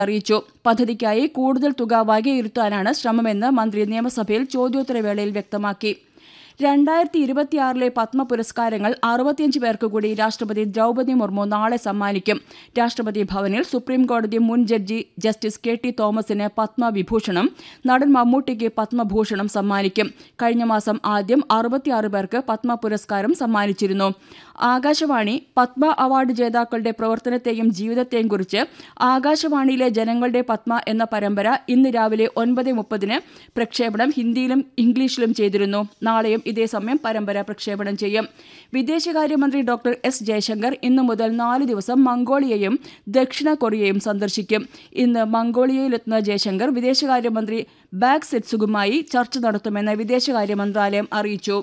അറിയിച്ചു പദ്ധതിക്കായി കൂടുതൽ തുക വകയിരുത്താനാണ് ശ്രമമെന്ന് മന്ത്രി നിയമസഭയിൽ ചോദ്യോത്തരവേളയിൽ വ്യക്തമാക്കി രണ്ടായിരത്തി ഇരുപത്തിയാറിലെ പത്മ പുരസ്കാരങ്ങൾ അറുപത്തിയഞ്ച് പേർക്ക് കൂടി രാഷ്ട്രപതി ദ്രൗപദി മുർമു നാളെ സമ്മാനിക്കും രാഷ്ട്രപതി ഭവനിൽ സുപ്രീംകോടതി മുൻ ജഡ്ജി ജസ്റ്റിസ് കെ ടി തോമസിന് പത്മവിഭൂഷണം നടൻ മമ്മൂട്ടിക്ക് പത്മഭൂഷണം സമ്മാനിക്കും കഴിഞ്ഞ മാസം ആദ്യം അറുപത്തിയാറ് പേർക്ക് പത്മ പുരസ്കാരം സമ്മാനിച്ചിരുന്നു ആകാശവാണി പത്മ അവാർഡ് ജേതാക്കളുടെ പ്രവർത്തനത്തെയും ജീവിതത്തെയും കുറിച്ച് ആകാശവാണിയിലെ ജനങ്ങളുടെ പത്മ എന്ന പരമ്പര ഇന്ന് രാവിലെ ഒൻപത് മുപ്പതിന് പ്രക്ഷേപണം ഹിന്ദിയിലും ഇംഗ്ലീഷിലും ചെയ്തിരുന്നു നാളെയും ഇതേസമയം പരമ്പര പ്രക്ഷേപണം ചെയ്യും വിദേശകാര്യമന്ത്രി ഡോക്ടർ എസ് ജയശങ്കർ ഇന്നു മുതൽ നാല് ദിവസം മംഗോളിയയും ദക്ഷിണ കൊറിയയും സന്ദർശിക്കും ഇന്ന് മംഗോളിയയിലെത്തുന്ന ജയശങ്കർ വിദേശകാര്യമന്ത്രി ബാഗ് സെറ്റ്സുകുമായി ചർച്ച നടത്തുമെന്ന് വിദേശകാര്യ മന്ത്രാലയം അറിയിച്ചു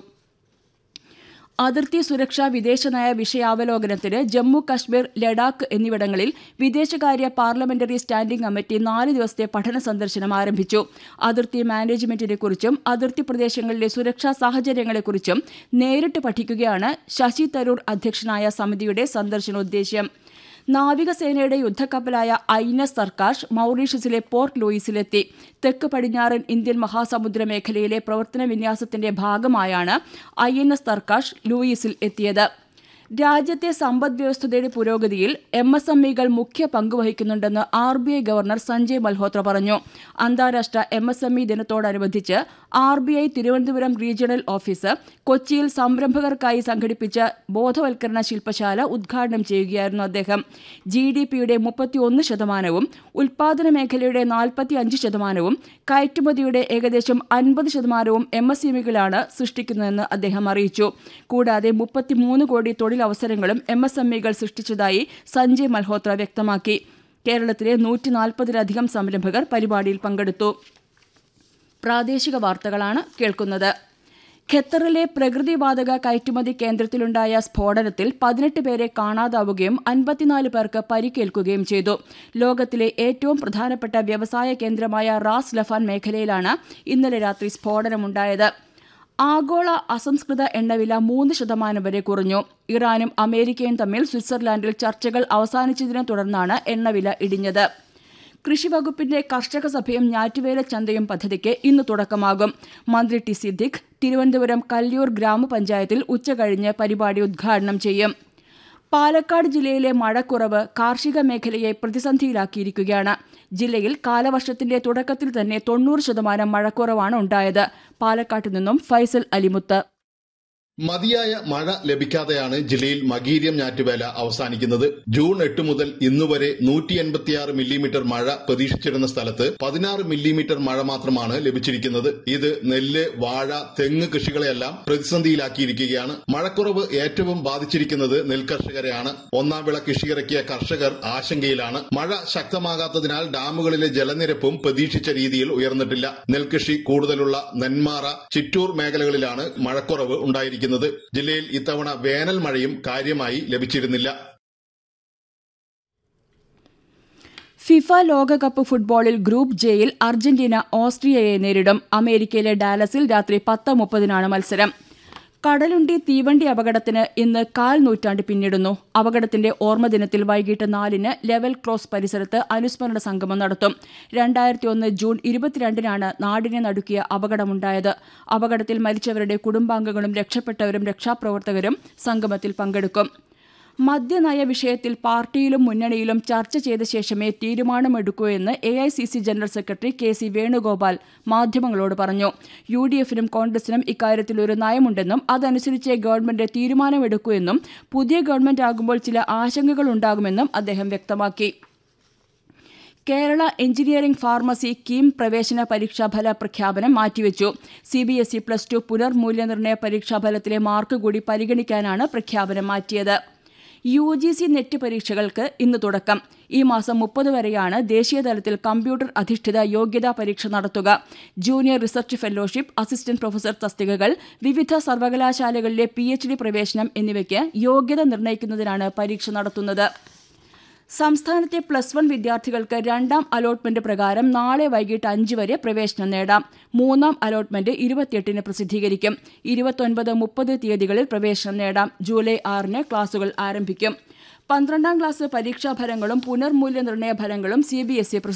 അതിർത്തി സുരക്ഷാ വിദേശനയ വിഷയാവലോകനത്തിന് ജമ്മു കശ്മീർ ലഡാക്ക് എന്നിവിടങ്ങളിൽ വിദേശകാര്യ പാർലമെന്ററി സ്റ്റാൻഡിംഗ് കമ്മിറ്റി നാല് ദിവസത്തെ പഠന സന്ദർശനം ആരംഭിച്ചു അതിർത്തി മാനേജ്മെന്റിനെക്കുറിച്ചും അതിർത്തി പ്രദേശങ്ങളിലെ സുരക്ഷാ സാഹചര്യങ്ങളെക്കുറിച്ചും നേരിട്ട് പഠിക്കുകയാണ് ശശി തരൂർ അധ്യക്ഷനായ സമിതിയുടെ സന്ദർശനോദ്ദേശ്യം നാവികസേനയുടെ യുദ്ധക്കപ്പലായ ഐനസ് സർക്കാഷ് മൌറീഷ്യസിലെ പോർട്ട് ലൂയിസിലെത്തി തെക്ക് പടിഞ്ഞാറൻ ഇന്ത്യൻ മഹാസമുദ്ര മേഖലയിലെ പ്രവർത്തന വിന്യാസത്തിന്റെ ഭാഗമായാണ് ഐ എൻ എസ് തർക്കാഷ് ലൂയിസിൽ എത്തിയത് രാജ്യത്തെ സമ്പദ് വ്യവസ്ഥയുടെ പുരോഗതിയിൽ എം എസ് എം ഇകൾ മുഖ്യ പങ്കുവഹിക്കുന്നുണ്ടെന്ന് R B I governor Sanjay Malhotra പറഞ്ഞു അന്താരാഷ്ട്ര എം എസ് എം ഇ ദിനത്തോടനുബന്ധിച്ച് R B I Thiruvananthapuram regional office കൊച്ചിയിൽ സംരംഭകർക്കായി സംഘടിപ്പിച്ച ബോധവൽക്കരണ ശില്പശാല ഉദ്ഘാടനം ചെയ്യുകയായിരുന്നു അദ്ദേഹം ജി ഡി പിയുടെ മുപ്പത്തിയൊന്ന് ശതമാനവും ഉൽപാദന മേഖലയുടെ നാൽപ്പത്തി അഞ്ച് ശതമാനവും കയറ്റുമതിയുടെ ഏകദേശം അൻപത് ശതമാനവും എം എസ് ഇകളാണ് സൃഷ്ടിക്കുന്നതെന്ന് അദ്ദേഹം അറിയിച്ചു കൂടാതെ മുപ്പത്തിമൂന്ന് കോടി തൊഴിലവസരങ്ങളും എം എസ് എം ഇകൾ സൃഷ്ടിച്ചതായി സഞ്ജയ് മൽഹോത്ര വ്യക്തമാക്കി കേരളത്തിലെ നൂറ്റി നാൽപ്പതിലധികം സംരംഭകർ പരിപാടിയിൽ പങ്കെടുത്തു പ്രാദേശിക വാർത്തകളാണ് കേൾക്കുന്നത് ഖത്തറിലെ പ്രകൃതിവാതക കയറ്റുമതി കേന്ദ്രത്തിലുണ്ടായ സ്ഫോടനത്തിൽ പതിനെട്ട് പേരെ കാണാതാവുകയും അൻപത്തിനാല് പേർക്ക് പരിക്കേൽക്കുകയും ചെയ്തു ലോകത്തിലെ ഏറ്റവും പ്രധാനപ്പെട്ട വ്യവസായ കേന്ദ്രമായ റാസ് ലഫാൻ മേഖലയിലാണ് ഇന്നലെ രാത്രി സ്ഫോടനമുണ്ടായത് ആഗോള അസംസ്കൃത എണ്ണവില മൂന്ന് ശതമാനം വരെ കുറഞ്ഞു ഇറാനും അമേരിക്കയും തമ്മിൽ സ്വിറ്റ്സർലാൻഡിൽ ചർച്ചകൾ അവസാനിച്ചതിനെ തുടർന്നാണ് എണ്ണവില ഇടിഞ്ഞത് കൃഷിവകുപ്പിന്റെ കർഷക സഭയും ഞാറ്റുവേല ചന്തയും പദ്ധതിക്ക് ഇന്ന് തുടക്കമാകും മന്ത്രി ടി സിദ്ദിഖ് തിരുവനന്തപുരം കല്ലിയൂർ ഗ്രാമപഞ്ചായത്തിൽ ഉച്ചകഴിഞ്ഞ് പരിപാടി ഉദ്ഘാടനം ചെയ്യും പാലക്കാട് ജില്ലയിലെ മഴക്കുറവ് കാർഷിക മേഖലയെ പ്രതിസന്ധിയിലാക്കിയിരിക്കുകയാണ് ജില്ലയിൽ കാലവർഷത്തിന്റെ തുടക്കത്തിൽ തന്നെ തൊണ്ണൂറ് ശതമാനം മഴക്കുറവാണ് ഉണ്ടായത് പാലക്കാട്ട് നിന്നും ഫൈസൽ അലിമുത്ത് മതിയായ മഴ ലഭിക്കാതെയാണ് ജില്ലയിൽ മകീര്യം ഞാറ്റുവേല അവസാനിക്കുന്നത് ജൂൺ എട്ട് മുതൽ ഇന്നുവരെ നൂറ്റി എൺപത്തിയാറ് മില്ലിമീറ്റർ മഴ പ്രതീക്ഷിച്ചിരുന്ന സ്ഥലത്ത് പതിനാറ് മില്ലിമീറ്റർ മഴ മാത്രമാണ് ലഭിച്ചിരിക്കുന്നത് ഇത് നെല്ല് വാഴ തെങ്ങ് കൃഷികളെയെല്ലാം പ്രതിസന്ധിയിലാക്കിയിരിക്കുകയാണ് മഴക്കുറവ് ഏറ്റവും ബാധിച്ചിരിക്കുന്നത് നെൽകർഷകരെയാണ് ഒന്നാം വിള കൃഷിയിറക്കിയ കർഷകർ ആശങ്കയിലാണ് മഴ ശക്തമാകാത്തതിനാൽ ഡാമുകളിലെ ജലനിരപ്പും പ്രതീക്ഷിച്ച രീതിയിൽ ഉയർന്നിട്ടില്ല നെൽകൃഷി കൂടുതലുള്ള നെന്മാറ ചിറ്റൂർ മേഖലകളിലാണ് മഴക്കുറവ് ഉണ്ടായിരിക്കുന്നത് ലഭിക്കുന്നത് ജില്ലയിൽ ഇത്തവണ വേനൽ മഴയും കാര്യമായി ലഭിച്ചിരുന്നില്ല ഫിഫ ലോകകപ്പ് ഫുട്ബോളിൽ ഗ്രൂപ്പ് ജെയിൽ അർജന്റീന ഓസ്ട്രിയയെ നേരിടും അമേരിക്കയിലെ ഡാലസിൽ രാത്രി പത്ത് മുപ്പതിനാണ് മത്സരം കടലുണ്ടി തീവണ്ടി അപകടത്തിന് ഇന്ന് കാൽ നൂറ്റാണ്ട് പിന്നിടുന്നു അപകടത്തിന്റെ ഓർമ്മദിനത്തിൽ വൈകിട്ട് നാലിന് ലെവൽ ക്രോസ് പരിസരത്ത് അനുസ്മരണ സംഗമം നടത്തും രണ്ടായിരത്തി ഒന്ന് ജൂൺ ഇരുപത്തിരണ്ടിനാണ് നാടിനെ നടുക്കിയ അപകടമുണ്ടായത് അപകടത്തിൽ മരിച്ചവരുടെ കുടുംബാംഗങ്ങളും രക്ഷപ്പെട്ടവരും രക്ഷാപ്രവർത്തകരും സംഗമത്തിൽ പങ്കെടുക്കും മദ്യനയ വിഷയത്തിൽ പാർട്ടിയിലും മുന്നണിയിലും ചർച്ച ചെയ്ത ശേഷമേ തീരുമാനമെടുക്കൂ എന്ന് A I C C general secretary K C Venugopal മാധ്യമങ്ങളോട് പറഞ്ഞു യു ഡി എഫിനും കോൺഗ്രസിനും ഇക്കാര്യത്തിൽ ഒരു നയമുണ്ടെന്നും അതനുസരിച്ച് ഗവൺമെന്റ് തീരുമാനമെടുക്കൂ എന്നും പുതിയ ഗവൺമെന്റ് ആകുമ്പോൾ ചില ആശങ്കകൾ ഉണ്ടാകുമെന്നും അദ്ദേഹം വ്യക്തമാക്കി കേരള എഞ്ചിനീയറിംഗ് ഫാർമസി കീം പ്രവേശന പരീക്ഷാഫല പ്രഖ്യാപനം മാറ്റിവെച്ചു C B S E plus two പുനർമൂല്യനിർണ്ണയ പരീക്ഷാഫലത്തിലെ മാർക്ക് കൂടി പരിഗണിക്കാനാണ് പ്രഖ്യാപനം മാറ്റിയത് യു ജി സി നെറ്റ് പരീക്ഷകൾക്ക് ഇന്ന് തുടക്കം ഈ മാസം മുപ്പത് വരെയാണ് ദേശീയതലത്തിൽ കമ്പ്യൂട്ടർ അധിഷ്ഠിത യോഗ്യതാ പരീക്ഷ നടത്തുക junior research fellowship assistant professor തസ്തികകൾ വിവിധ സർവകലാശാലകളിലെ പി എച്ച് ഡി പ്രവേശനം എന്നിവയ്ക്ക് യോഗ്യത നിർണ്ണയിക്കുന്നതിനാണ് പരീക്ഷ നടത്തുന്നത് സംസ്ഥാനത്തെ പ്ലസ് വൺ വിദ്യാർത്ഥികൾക്ക് രണ്ടാം അലോട്ട്മെന്റ് പ്രകാരം നാളെ വൈകിട്ട് അഞ്ച് വരെ പ്രവേശനം നേടാം മൂന്നാം അലോട്ട്മെന്റ് ഇരുപത്തിയെട്ടിന് പ്രസിദ്ധീകരിക്കും ഇരുപത്തൊൻപത് മുപ്പത് തീയതികളിൽ പ്രവേശനം നേടാം ജൂലൈ ആറിന് ക്ലാസുകൾ ആരംഭിക്കും പന്ത്രണ്ടാം ക്ലാസ് പരീക്ഷാഫലങ്ങളും പുനർമൂല്യനിർണ്ണയ ഫലങ്ങളും സി ബി എസ് ഇ